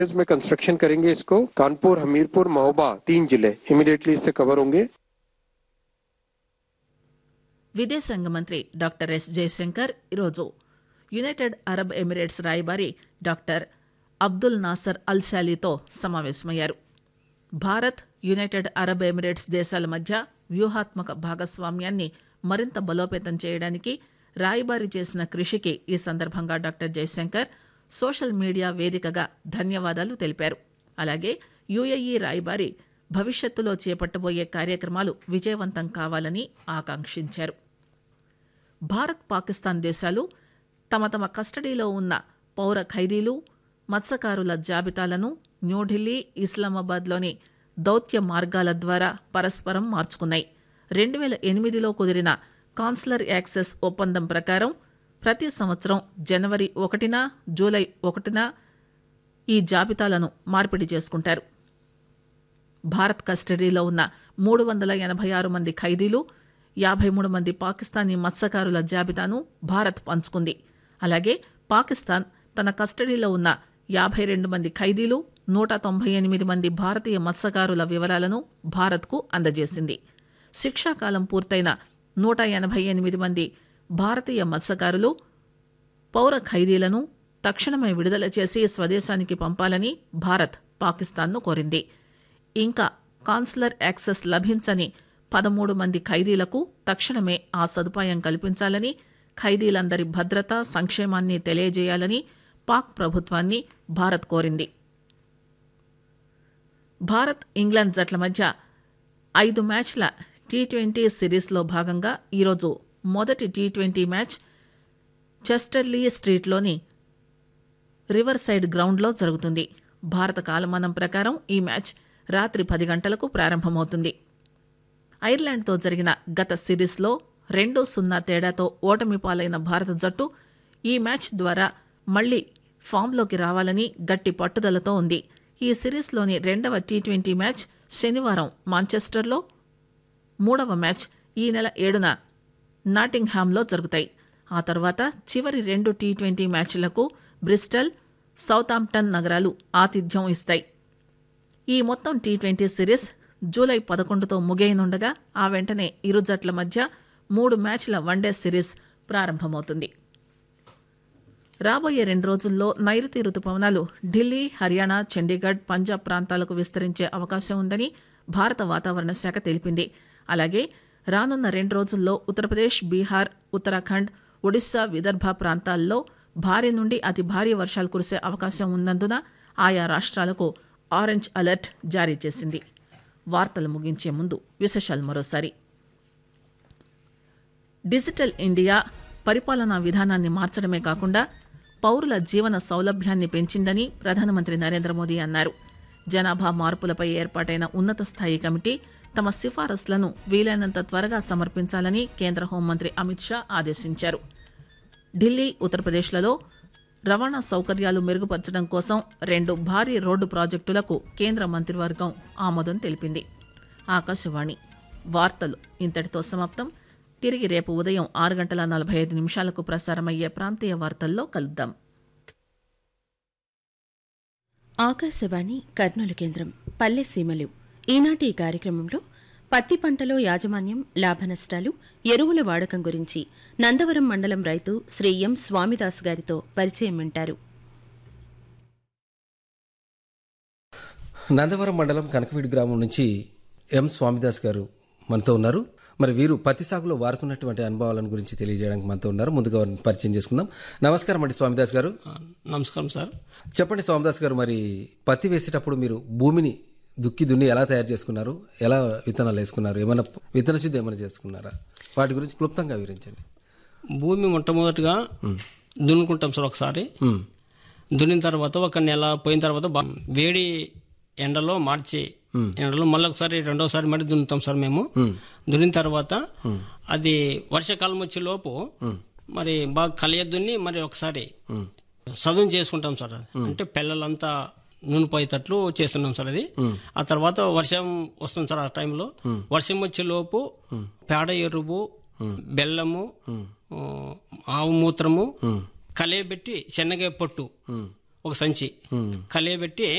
में कंस्ट्रक्शन करेंगे इसको कानपुर हमीरपुर महोबा तीन जिले इमीडिएटली इससे कवर होंगे విదేశాంగ మంత్రి డాక్టర్ ఎస్ జయశంకర్ ఈరోజు యునైటెడ్ అరబ్ ఎమిరేట్స్ రాయబారి డాక్టర్ అబ్దుల్ నాసర్ అల్ షాలీతో సమావేశమయ్యారు భారత్ యునైటెడ్ అరబ్ ఎమిరేట్స్ దేశాల మధ్య వ్యూహాత్మక భాగస్వామ్యాన్ని మరింత బలోపేతం చేయడానికి రాయబారి చేసిన కృషికి ఈ సందర్భంగా డాక్టర్ జయశంకర్ సోషల్ మీడియా వేదికగా ధన్యవాదాలు తెలిపారు అలాగే యుఏఈ రాయబారి భవిష్యత్తులో చేపట్టబోయే కార్యక్రమాలు విజయవంతం కావాలని ఆకాంక్షించారు భారత్ పాకిస్తాన్ దేశాలు తమ తమ కస్టడీలో ఉన్న పౌర ఖైదీలు మత్స్యకారుల జాబితాలను న్యూఢిల్లీ ఇస్లామాబాద్లోని దౌత్య మార్గాల ద్వారా పరస్పరం మార్చుకున్నాయి రెండు వేల ఎనిమిదిలో కుదిరిన కాన్సులర్ యాక్సెస్ ఒప్పందం ప్రకారం ప్రతి సంవత్సరం జనవరి ఒకటిన జూలై ఒకటిన ఈ జాబితాలను మార్పిడి చేసుకుంటారు భారత్ కస్టడీలో ఉన్న మూడు వందల ఎనభై ఆరు మంది ఖైదీలు యాభై మూడు మంది పాకిస్తానీ మత్స్యకారుల జాబితాను భారత్ పంచుకుంది అలాగే పాకిస్తాన్ తన కస్టడీలో ఉన్న యాభై రెండు మంది ఖైదీలు నూట తొంభై ఎనిమిది మంది భారతీయ మత్స్యకారుల వివరాలను భారత్కు అందజేసింది శిక్షాకాలం పూర్తయిన నూట ఎనభై ఎనిమిది మంది భారతీయ మత్స్యకారులు పౌర ఖైదీలను తక్షణమే విడుదల చేసి స్వదేశానికి పంపాలని భారత్ పాకిస్తాన్ను కోరింది ఇంకా కాన్సులర్ యాక్సెస్ లభించని పదమూడు మంది ఖైదీలకు తక్షణమే ఆ సదుపాయం కల్పించాలని ఖైదీలందరి భద్రత సంక్షేమాన్ని తెలియజేయాలని పాక్ ప్రభుత్వాన్ని భారత్ కోరింది భారత్ ఇంగ్లాండ్ జట్ల మధ్య ఐదు మ్యాచ్ల టీ ట్వంటీ సిరీస్లో భాగంగా ఈరోజు మొదటి టీ ట్వంటీ మ్యాచ్ చెస్టర్లీ స్ట్రీట్లోని రివర్ సైడ్ గ్రౌండ్లో జరుగుతుంది భారత కాలమానం ప్రకారం ఈ మ్యాచ్ రాత్రి పది గంటలకు ప్రారంభమవుతుంది ఐర్లాండ్తో జరిగిన గత సిరీస్లో రెండు సున్నా తేడాతో ఓటమి పాలైన భారత జట్టు ఈ మ్యాచ్ ద్వారా మళ్లీ ఫామ్లోకి రావాలని గట్టి పట్టుదలతో ఉంది ఈ సిరీస్లోని రెండవ టీ ట్వంటీ మ్యాచ్ శనివారం మాంచెస్టర్లో మూడవ మ్యాచ్ ఈ నెల ఏడున నాటింగ్హామ్లో జరుగుతాయి ఆ తర్వాత చివరి రెండు టీ ట్వంటీ మ్యాచ్లకు బ్రిస్టల్ సౌతాంప్టన్ నగరాలు ఆతిథ్యం ఇస్తాయి ఈ మొత్తం టీ ట్వంటీ సిరీస్ జూలై పదకొండుతో ముగియనుండగా ఆ వెంటనే ఇరు జట్ల మధ్య మూడు మ్యాచ్ల వన్డే సిరీస్ ప్రారంభమవుతుంది రాబోయే రెండు రోజుల్లో నైరుతి రుతుపవనాలు ఢిల్లీ హర్యానా చండీగఢ్ పంజాబ్ ప్రాంతాలకు విస్తరించే అవకాశం ఉందని భారత వాతావరణ శాఖ తెలిపింది అలాగే రానున్న రెండు రోజుల్లో ఉత్తరప్రదేశ్ బీహార్ ఉత్తరాఖండ్ ఒడిశా విదర్భ ప్రాంతాల్లో భారీ నుండి అతి భారీ వర్షాలు కురిసే అవకాశం ఉన్నందున ఆయా రాష్ట్రాలకు ఆరెంజ్ అలర్ట్ జారీ చేసింది వార్తలు ముగించే ముందు విశేషాలు మరోసారి డిజిటల్ ఇండియా పరిపాలనా విధానాన్ని మార్చడమే కాకుండా పౌరుల జీవన సౌలభ్యాన్ని పెంచిందని ప్రధానమంత్రి నరేంద్ర మోదీ అన్నారు జనాభా మార్పులపై ఏర్పాటైన ఉన్నత స్థాయి కమిటీ తమ సిఫారసులను వీలైనంత త్వరగా సమర్పించాలని కేంద్ర హోంమంత్రి అమిత్ షా ఆదేశించారు ఢిల్లీ ఉత్తరప్రదేశ్లలో రవాణా సౌకర్యాలు మెరుగుపరచడం కోసం రెండు భారీ రోడ్డు ప్రాజెక్టులకు కేంద్ర మంత్రివర్గం ఆమోదం తెలిపింది ఆకాశవాణి వార్తలు ఇంతటితో సమాప్తం తిరిగి రేపు ఉదయం ఆరు గంటల నలభై ఐదు నిమిషాలకు ప్రసారమయ్యే ప్రాంతీయ వార్తల్లో కలుద్దాం ఆకాశవాణి కర్నూలు కేంద్రం పల్లె సీమలు ఈనాటి ఈ కార్యక్రమంలో పత్తి పంటలో యాజమాన్యం లాభనష్టాలు ఎరువుల వాడకం గురించి నందవరం మండలం రైతు శ్రీ ఎం స్వామిదాస్ గారితో పరిచయం వింటారు నందవరం మండలం కనకవీడి గ్రామం నుంచి ఎం స్వామిదాస్ గారు మనతో ఉన్నారు మరి వీరు పత్తి సాగులో వారుకున్నటువంటి అనుభవాలను గురించి తెలియజేయడానికి మనతో ఉన్నారు ముందుగా వారిని పరిచయం చేసుకుందాం నమస్కారం అండి స్వామిదాస్ గారు నమస్కారం సార్ చెప్పండి స్వామిదాస్ గారు మరి పత్తి వేసేటప్పుడు మీరు భూమిని దుక్కి దున్ని ఎలా తయారు చేసుకున్నారు ఎలా విత్తనాలు వేసుకున్నారు ఏమైనా విత్తన శుద్ధి ఏమైనా చేసుకున్నారా వాటి గురించి క్లుప్తంగా వివరించండి భూమి మొట్టమొదటిగా దున్నుకుంటాం సార్ ఒకసారి ఉమ్, దున్నిన తర్వాత ఒక నెల పోయిన తర్వాత బా- వేడి ఎండలో మార్చి ఎండలో మళ్ళీ ఒకసారి రెండోసారి మళ్ళీ దున్నుతాం సార్ మేము దున్నిన తర్వాత అది వర్షాకాలం వచ్చే లోపు మరి బాగా కలియ దున్ని మరి ఒకసారి సదును చేసుకుంటాం సార్ అది. అంటే పిల్లలంతా నూనెపోయేటట్లు చేస్తున్నాం సార్ అది ఆ తర్వాత వర్షం వస్తుంది సార్ ఆ టైంలో వర్షం వచ్చే లోపు పేడ ఎరువు బెల్లము ఆ, ఆవు మూత్రము కలియబెట్టి శనగ పొట్టు ఒక సంచి కలియబెట్టి